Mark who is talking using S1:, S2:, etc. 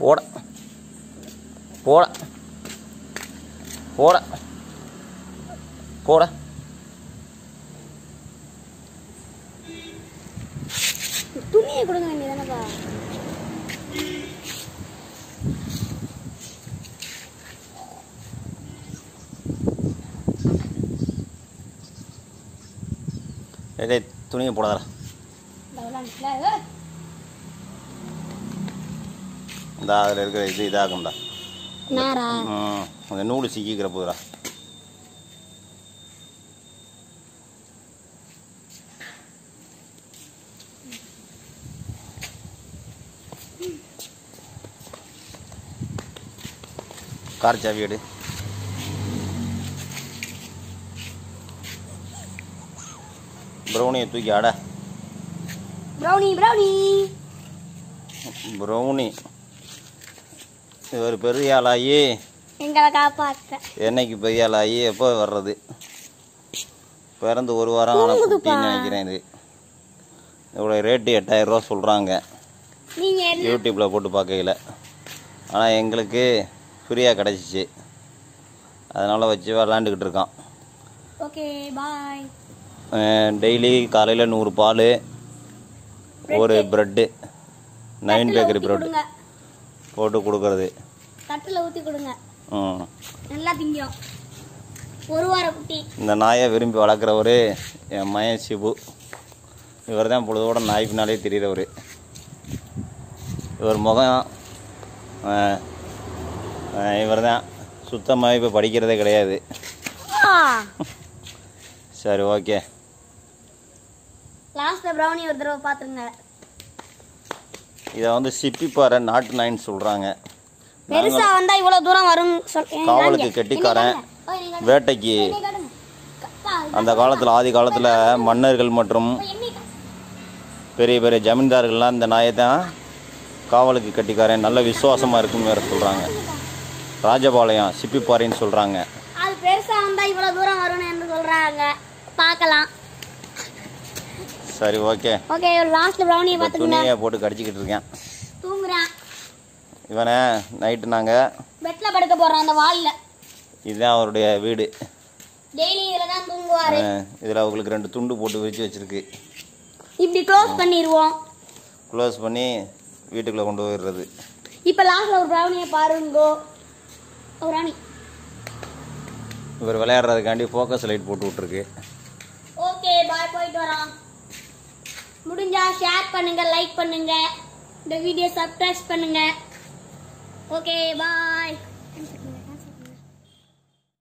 S1: போட போட போட போட
S2: துணியை கொடுங்க வேண்டியதானப்பா
S1: டேய், டேய் துணியை போடாதடா இந்த அதில் இருக்கிற இது இதாகும்டா
S2: நாரா
S1: ம் அந்த நூல் சிக்கிக்கிற போதுடா கார் சாவி எடு ப்ரௌனியை தூக்கி அட
S2: ப்ரௌனி ப்ரௌனி
S1: ப்ரௌனி இவர் பெரிய ஆளாகி
S2: எங்களை காப்பாத்த
S1: என்னைக்கு பெரிய ஆளாகி எப்போ வர்றது பிறந்து ஒரு வாரம் ஆன குட்டின்னு நினைக்கிறேன் இது இதோட ரேட்டு எட்டாயிரம் ரூபா சொல்கிறாங்க
S2: நீங்க என்ன
S1: யூடியூப்பில் போட்டு பார்க்கையில் ஆனால் எங்களுக்கு ஃப்ரீயாக கிடச்சிச்சு அதனால் வச்சு விளாண்டுக்கிட்டு இருக்கான்
S2: ஓகே பாய்
S1: டெய்லி காலையில் நூறு பால் ஒரு ப்ரெட்டு நைன் பேக்கரி ப்ரெட்
S2: கொடுங்க
S1: போட்டு கொடுக்கறது
S2: தட்டுல ஊத்தி கொடுங்க
S1: ம்
S2: நல்லா திங்கும் ஒரு வார குட்டி
S1: இந்த நாயை விரும்பி வளர்க்குறவர் என் மயன் சிபு இவர் தான் பொழுதோட நாய் பின்னாலே தெரிகிறவர் இவர் முகம் இவர் தான் சுத்தமாக இப்போ படிக்கிறதே கிடையாது சரி ஓகே
S2: லாஸ்ட்ல ப்ரௌனி ஒரு தடவை பாத்துருங்க
S1: இதை வந்து சிப்பிப்பாறை நாட்டு நாயின்னு சொல்கிறாங்க
S2: பெருசா வந்தா இவ்வளவு தூரம் வரும் சொல் ஏய்,
S1: காவலுக்கு
S2: வாங்க.
S1: கெட்டிக்காரன்
S2: என்னை காட்டுங்க. ஓய், என்னை
S1: வேட்டைக்கு
S2: காட்டுங்க. கப்பா,
S1: அந்த காலத்தில் ஆதி காலத்தில் மன்னர்கள் மற்றும்
S2: ஓய், என்னை காட்டுங்க.
S1: பெரிய பெரிய ஜமீன்தார்கள்லாம் இந்த நாயை தான் காவலுக்கு கட்டிக்காரன் நல்ல விசுவாசமாக இருக்குன்னு வேறு சொல்கிறாங்க ராஜபாளையம் சிப்பிப்பாறைன்னு சொல்கிறாங்க
S2: அது பெருசா வந்தா இவ்வளவு தூரம் வரும்னு என்று சொல்றாங்க பார்க்கலாம்
S1: சரி ஓகே
S2: ஓகே லாஸ்ட்ல ப்ரௌனியை
S1: இப்போ
S2: பாத்துக்கங்க
S1: துணியை போட்டு கடிச்சிக்கிட்டு இருக்கேன்
S2: தூங்குறான்
S1: இவனை நைட்டு நாங்கள்
S2: பெட்ல படுக்க போறான் அந்த வால்ல
S1: இதுதான் அவருடைய வீடு
S2: டெய்லி இதுல தான் தூங்குவாரு
S1: இதில் அவங்களுக்கு ரெண்டு துண்டு போட்டு விரித்து வச்சுருக்கு
S2: இப்படி க்ளோஸ் பண்ணிடுவோம்
S1: க்ளோஸ் பண்ணி வீட்டுக்குள்ளே கொண்டு போயிடுறது
S2: இப்ப லாஸ்ட்ல ஒரு ப்ரௌனியை பாருங்கோ ஒரு ராணி
S1: இவர் விளையாடுறதுக்காண்டி ஃபோக்கஸ் லைட் போட்டு விட்ருக்கு
S2: ஓகே பாய் போயிட்டு வரோம் முடிஞ்சா ஷேர் பண்ணுங்க லைக் பண்ணுங்க இந்த வீடியோ சப்ஸ்கிரைப் பண்ணுங்க ஓகே பாய்